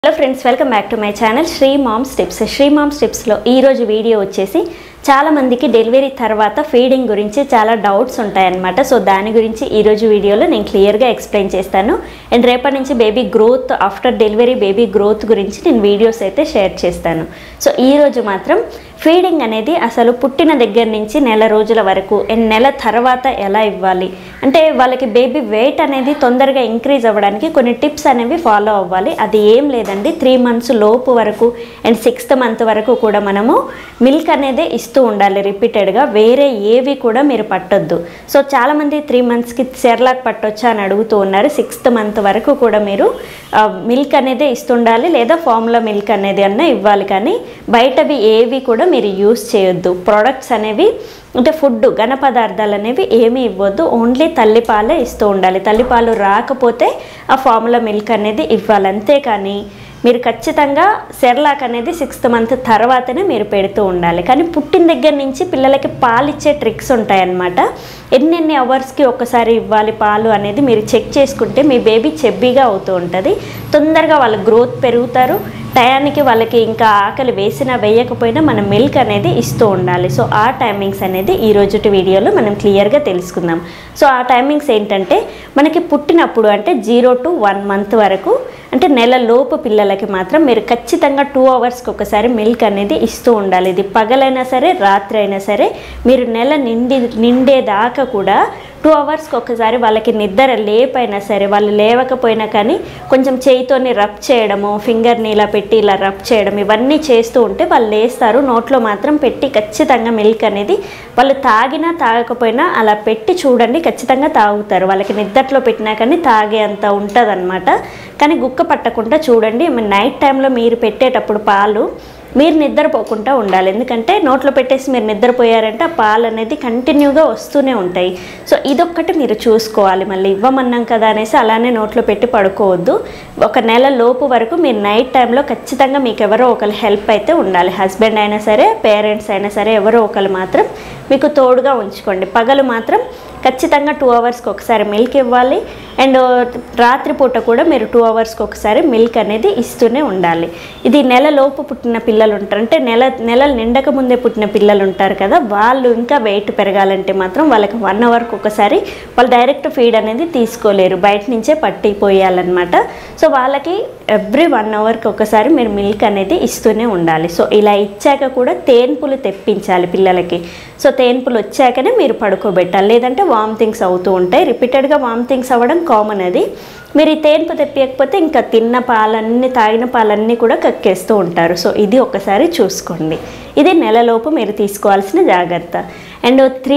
hello friends welcome back to my channel Sri moms tips Sri moms టిప్స్లో ఈరోజు video వచ్చేసి చాలా మందికి డెలివరీ తర్వాత ఫీడింగ్ గురించి చాలా డౌట్స్ ఉంటాయన్నమాట సో దాని గురించి ఈరోజు వీడియోలో నేను క్లియర్గా ఎక్స్ప్లెయిన్ చేస్తాను అండ్ రేపటి నుంచి baby growth after delivery baby growth గురించి నేను వీడియోస్ అయితే షేర్ చేస్తాను సో ఈరోజు మాత్రం ఫీడింగ్ అనేది అసలు పుట్టిన దగ్గర నుంచి నెల రోజుల వరకు అండ్ నెల తర్వాత ఎలా ఇవ్వాలి అంటే వాళ్ళకి బేబీ వెయిట్ అనేది తొందరగా ఇంక్రీజ్ అవ్వడానికి కొన్ని టిప్స్ అనేవి ఫాలో అవ్వాలి అది ఏం లేదండి త్రీ మంత్స్ లోపు వరకు అండ్ సిక్స్త్ మంత్ వరకు కూడా మనము మిల్క్ అనేది ఇస్తూ ఉండాలి రిపీటెడ్గా వేరే ఏవి కూడా మీరు పట్టొద్దు సో చాలామంది త్రీ మంత్స్కి సెర్లాక్ పట్టొచ్చా అని అడుగుతూ ఉన్నారు సిక్స్త్ మంత్ వరకు కూడా మీరు మిల్క్ అనేది ఇస్తుండాలి లేదా ఫార్ములా మిల్క్ అనేది అన్న ఇవ్వాలి కానీ బయటవి ఏవి కూడా మీరు యూస్ చేయొద్దు ప్రోడక్ట్స్ అనేవి అంటే ఫుడ్ ఘన పదార్థాలు అనేవి ఏమీ ఇవ్వద్దు ఓన్లీ తల్లిపాలే ఇస్తూ ఉండాలి తల్లిపాలు రాకపోతే ఆ ఫార్ములా మిల్క్ అనేది ఇవ్వాలి అంతేకాని మీరు ఖచ్చితంగా సెర్లాక్ అనేది సిక్స్త్ మంత్ తర్వాతనే మీరు పెడుతూ ఉండాలి కానీ పుట్టిన దగ్గర నుంచి పిల్లలకి పాలు ఇచ్చే ట్రిక్స్ ఉంటాయన్నమాట ఎన్నెన్ని అవర్స్కి ఒక్కసారి ఇవ్వాలి పాలు అనేది మీరు చెక్ చేసుకుంటే మీ బేబీ చెబ్బీగా అవుతూ ఉంటుంది తొందరగా వాళ్ళ గ్రోత్ పెరుగుతారు టయానికి వాళ్ళకి ఇంకా ఆకలి వేసినా వేయకపోయినా మనం మిల్క్ అనేది ఇస్తూ ఉండాలి సో ఆ టైమింగ్స్ అనేది ఈ రోజుటి వీడియోలో మనం క్లియర్గా తెలుసుకుందాం సో ఆ టైమింగ్స్ ఏంటంటే మనకి పుట్టినప్పుడు అంటే జీరో టు వన్ మంత్ వరకు అంటే నెల లోపు పిల్లలకి మాత్రం మీరు ఖచ్చితంగా టూ అవర్స్కి ఒకసారి మిల్క్ అనేది ఇస్తూ ఉండాలి ఇది పగలైనా సరే రాత్రి అయినా సరే మీరు నెల నిండి నిండేదాకా కూడా టూ అవర్స్కి ఒకసారి వాళ్ళకి నిద్ర లేపైనా సరే వాళ్ళు లేవకపోయినా కానీ కొంచెం చేయితోని రబ్ చేయడము ఫింగర్ని ఇలా పెట్టి ఇలా రబ్ చేయడం ఇవన్నీ చేస్తూ ఉంటే వాళ్ళు లేస్తారు నోట్లో మాత్రం పెట్టి ఖచ్చితంగా మిల్క్ అనేది వాళ్ళు తాగినా తాగకపోయినా అలా పెట్టి చూడండి ఖచ్చితంగా తాగుతారు వాళ్ళకి నిద్దట్లో పెట్టినా కానీ తాగే అంత ఉంటుంది కానీ గుక్క పట్టకుండా చూడండి నైట్ టైంలో మీరు పెట్టేటప్పుడు పాలు మీరు నిద్రపోకుండా ఉండాలి ఎందుకంటే నోట్లో పెట్టేసి మీరు నిద్రపోయారంటే ఆ పాలు అనేది కంటిన్యూగా వస్తూనే ఉంటాయి సో ఇదొక్కటి మీరు చూసుకోవాలి మళ్ళీ ఇవ్వమన్నాం కదా అనేసి అలానే నోట్లో పెట్టి పడుకోవద్దు ఒక నెల లోపు వరకు మీరు నైట్ టైంలో ఖచ్చితంగా మీకు ఎవరో ఒకరు హెల్ప్ అయితే ఉండాలి హస్బెండ్ అయినా సరే పేరెంట్స్ అయినా సరే ఎవరో ఒకరు మాత్రం మీకు తోడుగా ఉంచుకోండి పగలు మాత్రం ఖచ్చితంగా టూ అవర్స్కి ఒకసారి మిల్క్ ఇవ్వాలి అండ్ రాత్రిపూట కూడా మీరు టూ అవర్స్కి ఒకసారి మిల్క్ అనేది ఇస్తూనే ఉండాలి ఇది నెల లోపు పుట్టిన పిల్లలు ఉంటారు అంటే నెల నెలలు నిండక ముందే పుట్టిన పిల్లలు ఉంటారు కదా వాళ్ళు ఇంకా వెయిట్ పెరగాలంటే మాత్రం వాళ్ళకి వన్ అవర్కి ఒకసారి వాళ్ళు డైరెక్ట్ ఫీడ్ అనేది తీసుకోలేరు బయట నుంచే పట్టిపోయాలన్నమాట సో వాళ్ళకి ఎవ్రీ వన్ అవర్కి ఒకసారి మీరు మిల్క్ అనేది ఇస్తూనే ఉండాలి సో ఇలా ఇచ్చాక కూడా తేన్పులు తెప్పించాలి పిల్లలకి సో తేన్పులు వచ్చాకనే మీరు పడుకోబెట్టాలి లేదంటే వామిటింగ్స్ అవుతూ ఉంటాయి రిపీటెడ్గా వామిటింగ్స్ అవ్వడం కామన్ అది మీరు ఈ తేన్పు తెప్పియకపోతే ఇంకా తిన్న పాలన్నీ తాగిన పాలన్నీ కూడా కక్కేస్తూ ఉంటారు సో ఇది ఒకసారి చూసుకోండి ఇది నెలలోపు మీరు తీసుకోవాల్సిన జాగ్రత్త and three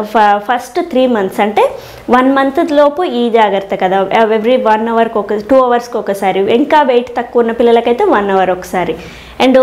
first three months అంటే వన్ మంత్ లోపు ఈ జాగ్రత్త కదా ఎవ్రీ వన్ అవర్కి ఒక టూ అవర్స్కి ఒకసారి ఇంకా వెయిట్ తక్కువ ఉన్న పిల్లలకైతే వన్ అవర్ ఒకసారి అండ్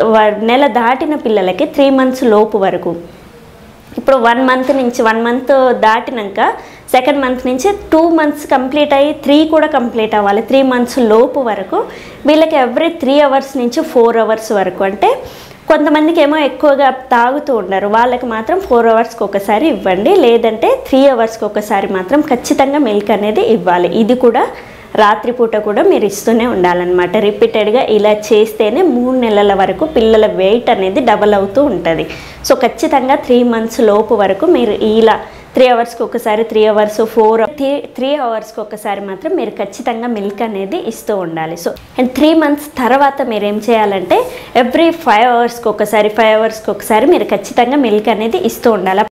నెల దాటిన పిల్లలకి త్రీ మంత్స్ లోపు వరకు ఇప్పుడు వన్ మంత్ నుంచి వన్ మంత్ దాటినాక సెకండ్ మంత్ నుంచి టూ మంత్స్ కంప్లీట్ అయ్యి త్రీ కూడా కంప్లీట్ అవ్వాలి త్రీ మంత్స్ లోపు వరకు వీళ్ళకి ఎవ్రీ త్రీ అవర్స్ నుంచి ఫోర్ అవర్స్ వరకు అంటే కొంతమందికి ఏమో ఎక్కువగా తాగుతూ ఉండరు వాళ్ళకి మాత్రం ఫోర్ అవర్స్కి ఒకసారి ఇవ్వండి లేదంటే త్రీ అవర్స్కి ఒకసారి మాత్రం ఖచ్చితంగా మిల్క్ అనేది ఇవ్వాలి ఇది కూడా రాత్రిపూట కూడా మీరు ఇస్తూనే ఉండాలన్నమాట రిపీటెడ్గా ఇలా చేస్తేనే మూడు నెలల వరకు పిల్లల వెయిట్ అనేది డబల్ అవుతూ ఉంటుంది సో ఖచ్చితంగా త్రీ మంత్స్ లోపు వరకు మీరు ఇలా త్రీ అవర్స్కి ఒకసారి three hours four three three అవర్స్కి ఒకసారి మాత్రం మీరు ఖచ్చితంగా మిల్క్ అనేది ఇస్తూ ఉండాలి సో అండ్ త్రీ మంత్స్ తర్వాత మీరు ఏం చేయాలంటే ఎవ్రీ ఫైవ్ అవర్స్కి ఒకసారి ఫైవ్ అవర్స్కి ఒకసారి మీరు ఖచ్చితంగా మిల్క్ అనేది ఇస్తూ ఉండాలి